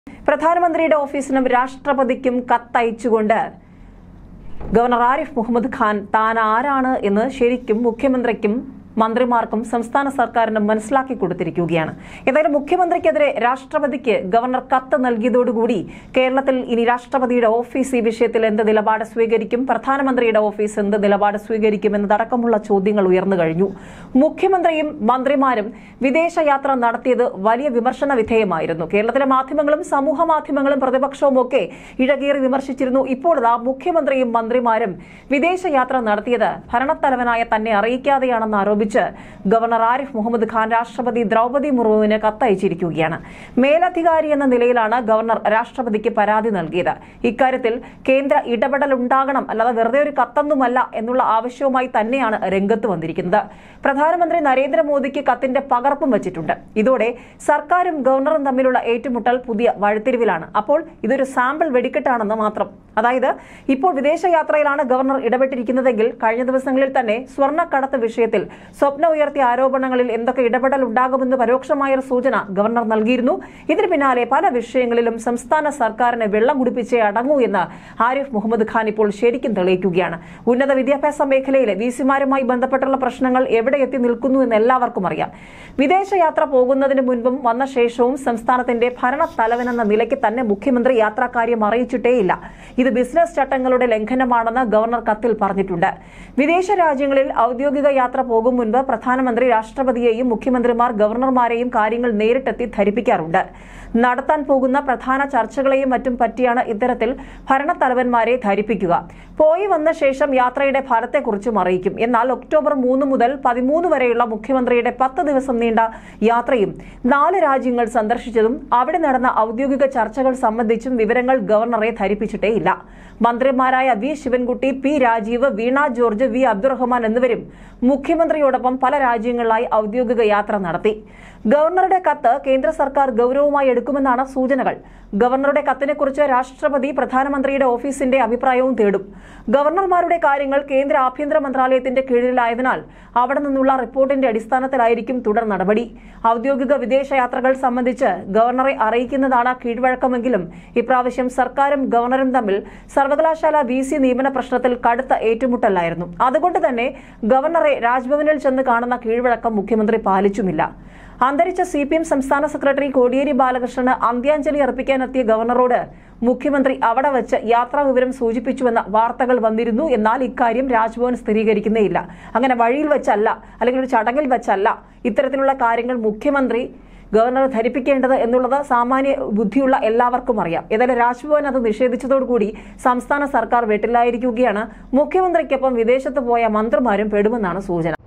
പ്രധാനമന്ത്രിയുടെ ഓഫീസിനും രാഷ്ട്രപതിക്കും കത്തയച്ചുകൊണ്ട് ഗവർണർ ആരിഫ് മുഹമ്മദ് ഖാൻ താൻ ആരാണ് എന്ന് ശരിക്കും മുഖ്യമന്ത്രിക്കും മന്ത്രിമാർക്കും സംസ്ഥാന സർക്കാരിനും മനസ്സിലാക്കി കൊടുത്തിരിക്കുകയാണ് ഏതായാലും മുഖ്യമന്ത്രിക്കെതിരെ രാഷ്ട്രപതിക്ക് ഗവർണർ കത്ത് നൽകിയതോടുകൂടി കേരളത്തിൽ ഇനി രാഷ്ട്രപതിയുടെ ഓഫീസ് ഈ വിഷയത്തിൽ എന്ത് നിലപാട് സ്വീകരിക്കും പ്രധാനമന്ത്രിയുടെ ഓഫീസ് എന്ത് നിലപാട് സ്വീകരിക്കും എന്നതടക്കമുള്ള ചോദ്യങ്ങൾ ഉയർന്നു കഴിഞ്ഞു മുഖ്യമന്ത്രിയും മന്ത്രിമാരും വിദേശയാത്ര നടത്തിയത് വലിയ വിമർശന വിധേയമായിരുന്നു കേരളത്തിലെ മാധ്യമങ്ങളും സമൂഹ മാധ്യമങ്ങളും പ്രതിപക്ഷവും ഒക്കെ ഇഴകേറി വിമർശിച്ചിരുന്നു ഇപ്പോൾ ഇതാ മുഖ്യമന്ത്രിയും മന്ത്രിമാരും വിദേശയാത്ര നടത്തിയത് ഭരണത്തലവനായ തന്നെ അറിയിക്കാതെയാണെന്ന് ആരോപിച്ച് ഗവർണർ ആരിഫ് മുഹമ്മദ് ഖാൻ രാഷ്ട്രപതി ദ്രൗപദി മുർമുവിന് കത്തയച്ചിരിക്കുകയാണ് മേലധികാരി എന്ന നിലയിലാണ് ഗവർണർ രാഷ്ട്രപതിക്ക് പരാതി നൽകിയത് ഇക്കാര്യത്തിൽ കേന്ദ്ര ഇടപെടൽ ഉണ്ടാകണം അല്ലാതെ വെറുതെ ഒരു കത്തൊന്നുമല്ല എന്നുള്ള ആവശ്യവുമായി തന്നെയാണ് രംഗത്ത് വന്നിരിക്കുന്നത് പ്രധാനമന്ത്രി നരേന്ദ്രമോദിക്ക് കത്തിന്റെ പകർപ്പും വച്ചിട്ടുണ്ട് ഇതോടെ സർക്കാരും ഗവർണറും തമ്മിലുള്ള ഏറ്റുമുട്ടൽ പുതിയ വഴിത്തിരിവിലാണ് അപ്പോൾ ഇതൊരു സാമ്പിൾ വെടിക്കെട്ടാണെന്ന് മാത്രം അതായത് ഇപ്പോൾ വിദേശയാത്രയിലാണ് ഗവർണർ ഇടപെട്ടിരിക്കുന്നതെങ്കിൽ കഴിഞ്ഞ ദിവസങ്ങളിൽ തന്നെ സ്വർണ്ണക്കടത്ത് വിഷയത്തിൽ സ്വപ്ന ഉയർത്തിയ ആരോപണങ്ങളിൽ എന്തൊക്കെ ഇടപെടൽ ഉണ്ടാകുമെന്ന് പരോക്ഷമായ ഒരു സൂചന ഗവർണർ നൽകിയിരുന്നു ഇതിന് പിന്നാലെ പല വിഷയങ്ങളിലും സംസ്ഥാന സർക്കാരിനെ വെള്ളം കുടിപ്പിച്ചേ അടങ്ങൂ എന്ന് ആരിഫ് മുഹമ്മദ് ഖാൻ ഇപ്പോൾ ശരിക്കും തെളിയിക്കുകയാണ് ഉന്നത വിദ്യാഭ്യാസ മേഖലയിലെ വിസിമാരുമായി ബന്ധപ്പെട്ടുള്ള പ്രശ്നങ്ങൾ എവിടെ എത്തി നിൽക്കുന്നു എന്ന് എല്ലാവർക്കും അറിയാം വിദേശയാത്ര പോകുന്നതിന് മുൻപും വന്ന ശേഷവും സംസ്ഥാനത്തിന്റെ ഭരണ തലവനെന്ന നിലയ്ക്ക് തന്നെ മുഖ്യമന്ത്രി യാത്രാക്കാര്യം അറിയിച്ചിട്ടേയില്ല ഇത് ബിസിനസ് ചട്ടങ്ങളുടെ ലംഘനമാണെന്ന് ഗവർണർ കത്തിൽ പറഞ്ഞിട്ടുണ്ട് വിദേശ രാജ്യങ്ങളിൽ ഔദ്യോഗിക യാത്ര പോകും മുൻപ് പ്രധാനമന്ത്രി രാഷ്ട്രപതിയെയും മുഖ്യമന്ത്രിമാർ ഗവർണർമാരെയും കാര്യങ്ങൾ നേരിട്ടെത്തി ധരിപ്പിക്കാറുണ്ട് നടത്താൻ പോകുന്ന പ്രധാന ചർച്ചകളെയും മറ്റും പറ്റിയാണ് ഇത്തരത്തിൽ ഭരണത്തലവന്മാരെ ധരിപ്പിക്കുക പോയി വന്ന ശേഷം യാത്രയുടെ ഫലത്തെക്കുറിച്ചും അറിയിക്കും എന്നാൽ ഒക്ടോബർ മൂന്ന് മുതൽ പതിമൂന്ന് വരെയുള്ള മുഖ്യമന്ത്രിയുടെ പത്ത് ദിവസം നീണ്ട യാത്രയും നാല് രാജ്യങ്ങൾ സന്ദർശിച്ചതും അവിടെ നടന്ന ഔദ്യോഗിക ചർച്ചകൾ സംബന്ധിച്ചും വിവരങ്ങൾ ഗവർണറെ ധരിപ്പിച്ചിട്ടേയില്ല മന്ത്രിമാരായ V Sivankutty P Rajeev Veena George V Abdurahiman എന്നിവരും മുഖ്യമന്ത്രിയോടൊപ്പം പല രാജ്യങ്ങളിലായി ഔദ്യോഗിക യാത്ര നടത്തി ഗവർണറുടെ കത്ത് കേന്ദ്ര സർക്കാർ ഗൌരവമായി എടുക്കുമെന്നാണ് സൂചനകൾ ഗവർണറുടെ കത്തിനെക്കുറിച്ച് രാഷ്ട്രപതി പ്രധാനമന്ത്രിയുടെ ഓഫീസിന്റെ അഭിപ്രായവും തേടും ഗവർണർമാരുടെ കാര്യങ്ങൾ കേന്ദ്ര ആഭ്യന്തര മന്ത്രാലയത്തിന്റെ കീഴിലായതിനാൽ അവിടെ നിന്നുള്ള റിപ്പോർട്ടിന്റെ അടിസ്ഥാനത്തിലായിരിക്കും തുടർ നടപടി ഔദ്യോഗിക വിദേശയാത്രകൾ സംബന്ധിച്ച് ഗവർണറെ അറിയിക്കുന്നതാണ് കീഴ്വഴക്കമെങ്കിലും ഇപ്രാവശ്യം സർക്കാരും ഗവർണറും തമ്മിൽ സർവകലാശാല വി സി നിയമന പ്രശ്നത്തിൽ കടുത്ത ഏറ്റുമുട്ടലായിരുന്നു അതുകൊണ്ട് തന്നെ ഗവർണറെ രാജ്ഭവനിൽ ചെന്ന് കാണുന്ന കീഴ്വഴക്കം മുഖ്യമന്ത്രി പാലിച്ചുമില്ല അന്തരിച്ച സി പി എം സംസ്ഥാന സെക്രട്ടറി കോടിയേരി ബാലകൃഷ്ണന് അന്ത്യാഞ്ജലി അർപ്പിക്കാനെത്തിയ ഗവർണറോട് മുഖ്യമന്ത്രി അവിടെ വച്ച് യാത്രാ വിവരം സൂചിപ്പിച്ചുവെന്ന വാർത്തകൾ വന്നിരുന്നു എന്നാൽ ഇക്കാര്യം രാജ്ഭവൻ സ്ഥിരീകരിക്കുന്നേയില്ല അങ്ങനെ വഴിയിൽ വെച്ചല്ല അല്ലെങ്കിൽ ഒരു ചടങ്ങിൽ വെച്ചല്ല ഇത്തരത്തിലുള്ള കാര്യങ്ങൾ മുഖ്യമന്ത്രി ഗവർണറെ ധരിപ്പിക്കേണ്ടത് എന്നുള്ളത് സാമാന്യ ബുദ്ധിയുള്ള എല്ലാവർക്കും അറിയാം ഏതായാലും രാജ്ഭവൻ അത് നിഷേധിച്ചതോടുകൂടി സംസ്ഥാന സർക്കാർ വെട്ടിലായിരിക്കുകയാണ് മുഖ്യമന്ത്രിക്കൊപ്പം വിദേശത്ത് പോയ മന്ത്രിമാരും പെടുമെന്നാണ് സൂചന